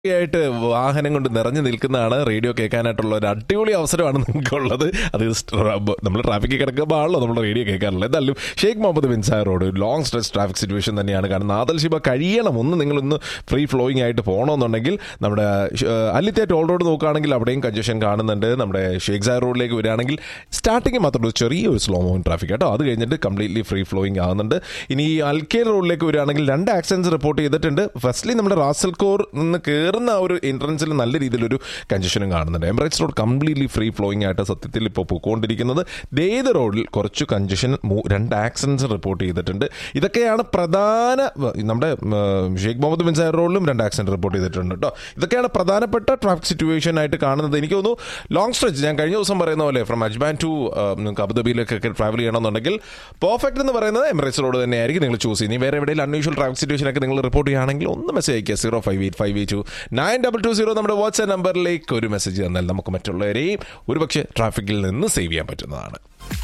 ആയിട്ട് വാഹനം കൊണ്ട് നിറഞ്ഞു നിൽക്കുന്നതാണ് റേഡിയോ കേൾക്കാനായിട്ടുള്ള ഒരു അടിപൊളി അവസരമാണ് നിങ്ങൾക്കുള്ളത് അത് നമ്മൾ ട്രാഫിക്കിൽ കിടക്കുമ്പോൾ ആണല്ലോ നമ്മൾ റേഡിയോ കേൾക്കാറുള്ളത് എന്തായാലും ഷെയ്ഖ് മുഹമ്മദ് ബിൻസാർ road long stretch traffic situation തന്നെയാണ് കാരണം നാദൽ ശിബ കഴിയണം ഒന്ന് നിങ്ങളൊന്ന് ഫ്രീ ഫ്ലോയിങ് ആയിട്ട് പോകണമെന്നുണ്ടെങ്കിൽ നമ്മുടെ അല്ലിത്തെ ടോൾ റോഡ് നോക്കുകയാണെങ്കിൽ അവിടെയും കഞ്ചഷൻ കാണുന്നുണ്ട് നമ്മുടെ ഷേഖ് സാർ റോഡിലേക്ക് വരികയാണെങ്കിൽ സ്റ്റാർട്ടിങ് മാത്രം ഒരു ചെറിയൊരു സ്ലോ മൂവിങ് ട്രാഫിക് കേട്ടോ അത് കഴിഞ്ഞിട്ട് കംപ്ലീറ്റ്ലി ഫ്രീ ഫ്ലോയിങ് ആകുന്നുണ്ട് ഇനി അൽക്കേൽ റോഡിലേക്ക് വരികയാണെങ്കിൽ രണ്ട് ആക്സിഡൻസ് റിപ്പോർട്ട് ചെയ്തിട്ടുണ്ട് ഫസ്റ്റ്ലി നമ്മുടെ റാസൽ കോർ നിന്ന് കയറുന്ന ആ ഒരു എൻട്രൻസിൽ നല്ല രീതിയിലൊരു കഞ്ചഷനും കാണുന്നുണ്ട് Emirates road completely free flowing ആയിട്ട് സത്യത്തിൽ ഇപ്പോൾ പോയിക്കൊണ്ടിരിക്കുന്നത് ദേത് റോഡിൽ കുറച്ച് കഞ്ചഷൻ രണ്ട് ആക്സിഡൻസ് റിപ്പോർട്ട് ചെയ്തിട്ടുണ്ട് ഇതൊക്കെയാണ് പ്രധാന നമ്മുടെ ഷെയ്ഖ് മുഹമ്മദ് ബിൻ സാർ റോഡിലും രണ്ട് ആക്സിഡന്റ് റിപ്പോർട്ട് ചെയ്തിട്ടുണ്ട് കേട്ടോ ഇതൊക്കെയാണ് പ്രധാനപ്പെട്ട ട്രാഫിക് സിറ്റുവേഷൻ ആയിട്ട് കാണുന്നത് എനിക്ക് തോന്നുന്നു ലോങ് സ്ട്രെച്ച് ഞാൻ കഴിഞ്ഞ ദിവസം പറയുന്ന പോലെ ഫ്രം അജ്മാൻ ടു നിങ്ങൾക്ക് അബുദാബിയിലേക്കൊക്കെ ട്രാവൽ ചെയ്യണമെന്നുണ്ടെങ്കിൽ പെർഫെക്റ്റ് എന്ന് പറയുന്നത് എമിറേറ്റ്സ് റോഡ് തന്നെയായിരിക്കും നിങ്ങൾ ചൂസ് ചെയ്യുന്നത് വേറെ എവിടെയും അൺയൂഷ്വൽ ട്രാഫിക് സിറ്റുവേഷൻ ഒക്കെ നിങ്ങൾ റിപ്പോർട്ട് ചെയ്യുകയാണെങ്കിൽ ഒന്ന് മെസ്സേജ് അയക്കുക zero five eight five eight two nine double two zero നമ്മുടെ വാട്സ്ആപ്പ് നമ്പറിലേക്ക് ഒരു മെസ്സേജ് തന്നാൽ നമുക്ക് മറ്റുള്ളവരെയും ഒരുപക്ഷെ ട്രാഫിക്കിൽ നിന്ന് സേവ് ചെയ്യാൻ പറ്റുന്നതാണ്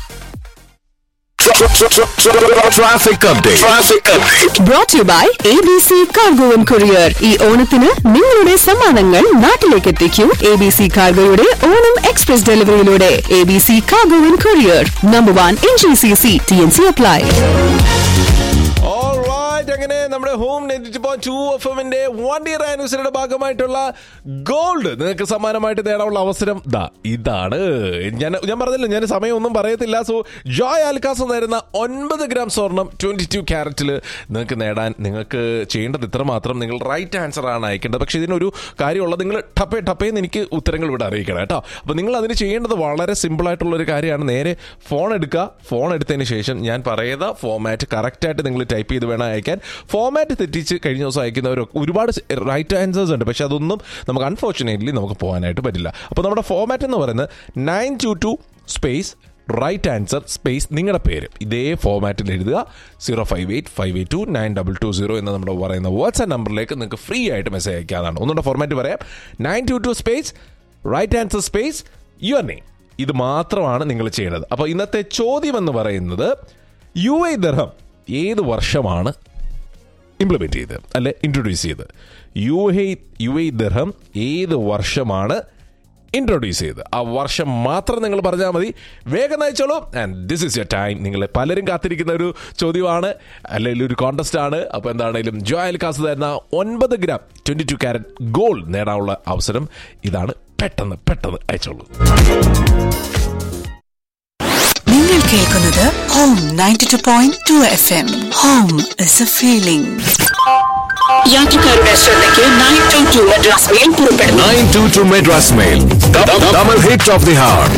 Traffic update. Traffic update. brought to you by ABC Cargo and Courier. ഈ ഓണത്തിന് നിങ്ങളുടെ സമ്മാനങ്ങൾ നാട്ടിലേക്ക് എത്തിക്കൂ എ ബി സി കാർഗോയുടെ ഓണം എക്സ്പ്രസ് ഡെലിവറിയിലൂടെ A B C cargo and courier number one in G C C T N C apply Alright, അങ്ങനെ നമ്മുടെ ഹോം ടു എഫ് എമ്മിന്റെ വൺ ഇയർ ആനിവേഴ്സറിയുടെ ഭാഗമായിട്ടുള്ള ഗോൾഡ് നിങ്ങൾക്ക് സമ്മാനമായിട്ട് നേടാനുള്ള അവസരം ദാ ഇതാണ് ഞാൻ ഞാൻ പറഞ്ഞില്ല ഞാൻ സമയമൊന്നും പറയത്തില്ല സോ ജോയ് ആൽക്കാസ് നേരുന്ന ഒൻപത് ഗ്രാം സ്വർണം ട്വന്റി ടു ക്യാരറ്റിൽ നിങ്ങൾക്ക് നേടാൻ നിങ്ങൾക്ക് ചെയ്യേണ്ടത് ഇത്ര മാത്രം നിങ്ങൾ റൈറ്റ് ആൻസർ ആണ് അയക്കേണ്ടത് പക്ഷേ ഇതിനൊരു കാര്യമുള്ളത് നിങ്ങൾ ടപ്പേ ടപ്പേന്ന് എനിക്ക് ഉത്തരങ്ങൾ ഇവിടെ അറിയിക്കണം കേട്ടോ അപ്പോൾ നിങ്ങൾ അതിന് ചെയ്യേണ്ടത് വളരെ സിമ്പിൾ ആയിട്ടുള്ള ഒരു കാര്യമാണ് നേരെ ഫോൺ എടുക്കുക ഫോൺ എടുത്തതിന് ശേഷം ഞാൻ പറയുന്ന ഫോമാറ്റ് കറക്റ്റായിട്ട് നിങ്ങൾ ടൈപ്പ് ചെയ്ത് വേണം അയക്കാൻ ഫോമാറ്റ് തെറ്റിച്ച് കഴിഞ്ഞ ദിവസം അയക്കുന്നവർ ഒരുപാട് റൈറ്റ് ആൻസേഴ്സ് ഉണ്ട് പക്ഷെ അതൊന്നും നമുക്ക് അൺഫോർച്ചുനേറ്റ്ലി നമുക്ക് പോകാനായിട്ട് പറ്റില്ല അപ്പോൾ നമ്മുടെ ഫോമാറ്റ് എന്ന് പറയുന്നത് nine two two space write answer space നിങ്ങളുടെ പേര് ഇതേ ഫോമാറ്റിൽ എഴുതുക zero five eight five eight two nine double two zero എന്ന് നമ്മുടെ പറയുന്ന വാട്സ്ആപ്പ് നമ്പറിലേക്ക് നിങ്ങൾക്ക് ഫ്രീ ആയിട്ട് മെസ്സേജ് അയക്കാതാണ് ഒന്നുകൂടെ ഫോർമാറ്റ് പറയാം nine two two space write answer space your name ഇത് മാത്രമാണ് നിങ്ങൾ ചെയ്യേണ്ടത് അപ്പോൾ ഇന്നത്തെ ചോദ്യം എന്ന് പറയുന്നത് യു എ ദർഹം ഏത് വർഷമാണ് ഇംപ്ലിമെന്റ് ചെയ്ത് അല്ലെ ഇൻട്രൊഡ്യൂസ് ചെയ്ത് U A U A dirham ഏത് വർഷമാണ് ഇൻട്രൊഡ്യൂസ് ചെയ്ത് ആ വർഷം മാത്രം നിങ്ങൾ പറഞ്ഞാൽ മതി വേഗം നയിച്ചോളൂ and this is your time നിങ്ങൾ പലരും കാത്തിരിക്കുന്ന ഒരു ചോദ്യമാണ് അല്ലെങ്കിൽ ഒരു കോണ്ടസ്റ്റ് ആണ് അപ്പോൾ എന്താണെങ്കിലും ജോയൽ കാസ് തരുന്ന ഒൻപത് gram twenty two carat gold നേടാനുള്ള അവസരം ഇതാണ് പെട്ടെന്ന് പെട്ടെന്ന് അയച്ചോളൂ നിങ്ങൾ കേൾക്കുന്നത് home ninety two point two F M home is a feeling യാത്രക്കാരുടെ ശ്രദ്ധയ്ക്ക് nine two two Madras mail പുറപ്പെടുന്നു 922 Madras Mail. Double hit of the heart.